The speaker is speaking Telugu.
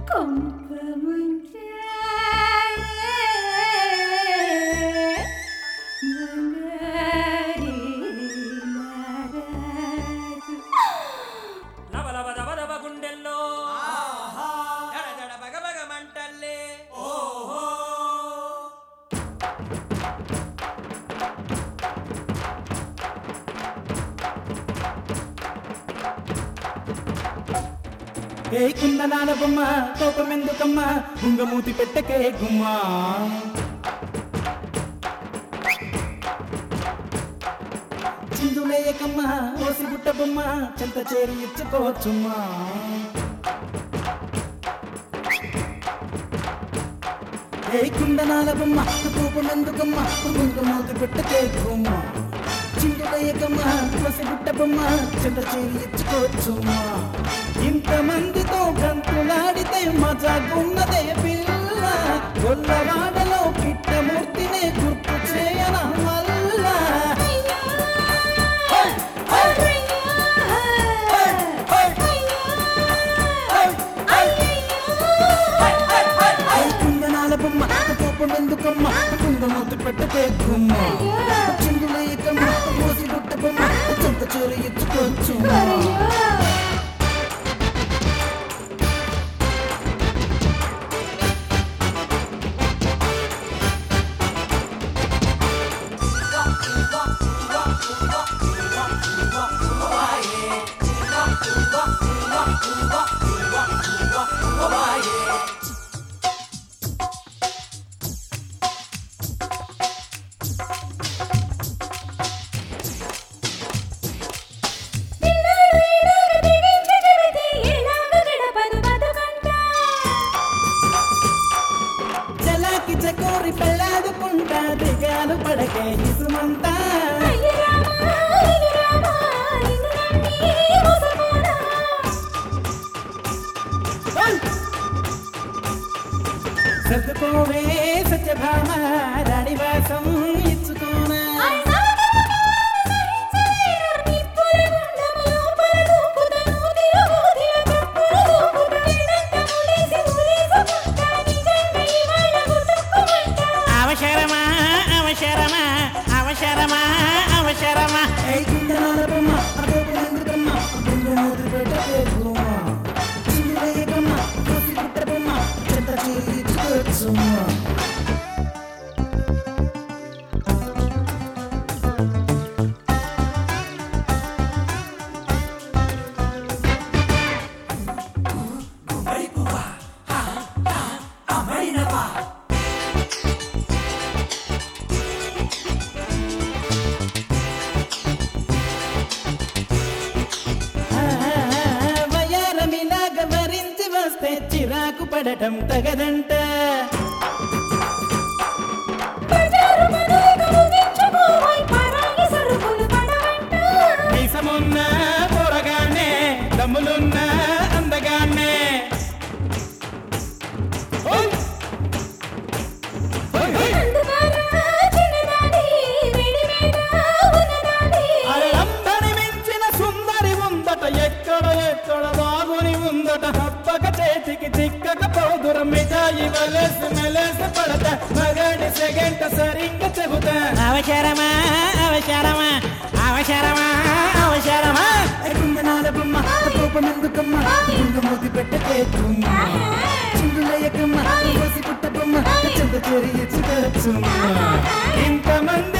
కొంపముంచే బంగారి నారాజు. లవ లవ దవ దవ గుండెల్లో దడ దడ బగ బగ మంటల్లే ఓహో ఏ కుందనాల బొమ్మ కోపమెందుకమ్మా గుంగమూతి పెట్టకే గుమ్మా చిందులేయకమ్మా ఓసి బుట్ట బొమ్మ చెంత చేరి ఇచ్చుకోవచ్చుమ్మా ఏ కుందనాల బొమ్మ కోపమెందుకమ్మా గుంగమూతి పెట్టకే గుమ్మా చిందులేయకమ్మా ఓసి బుట్ట బొమ్మ చెంత చేరి ఇచ్చుకోవచ్చుమ్మా ఇంతమందితో గంతులాడితే మజాగున్నదే పిల్ల గొల్లవాడలో పిట్టమూర్తినే గుర్తు చేయన వల్ల కుందనాల బొమ్మ కోపం ఎందుకమ్మ కుందమూతి పెట్టకే గుమ్మ చిందులేయకమ్మ మోసి గుట్ట బొమ్మ చెంత చోరు ఎత్తుకోవచ్చు చలాకి చకోరి పెళ్ళాడుకుంటా దిగాలు పడకే ఇసుమంతా సర్దుకోవే సత్యభామ రాణివాసం ఇచ్చుకోనా అవసరమా అవసరమా అవసరమా అవసరమా ఏ కుందనాల బొమ్మ అదొక ఎందుకమ్మ గుండెమూతి పెట్టకే గుమ్మ చిందులేయకమ్మ కోసి గుట్ట బొమ్మ చెత్త చేయి ఇచ్చుకోవచ్చుమ్మా వయారమిలాగ వరించి వస్తే చిరాకు పడటం తగదంట మీసమున్న పొరగానే దమ్ములున్న అందగానే ఓయ్! ఓయ్, ఓయ్! అల్లందరి మించిన సుందరి ఉందట ఎక్కడ ఎక్కడ బాగుని ఉందట హప్పక చేతికి చిక్కక పోదుర మిఠాయి వలసి మెలసి పడత మగడి సెగంట సరిగ్గా చెబుతా అవసరమా అవసరమా అవసరమా అవసరమా కుందనాల బొమ్మ కోపం ఎందుకమ్మ కుంగమూతి పెట్టకే గుమ్మ చిందులయ్యకమ్మ కోసి పుట్ట బొమ్మ చెంత చేరి ఇచ్చుకోవచ్చుమ్మ ఇంతమంది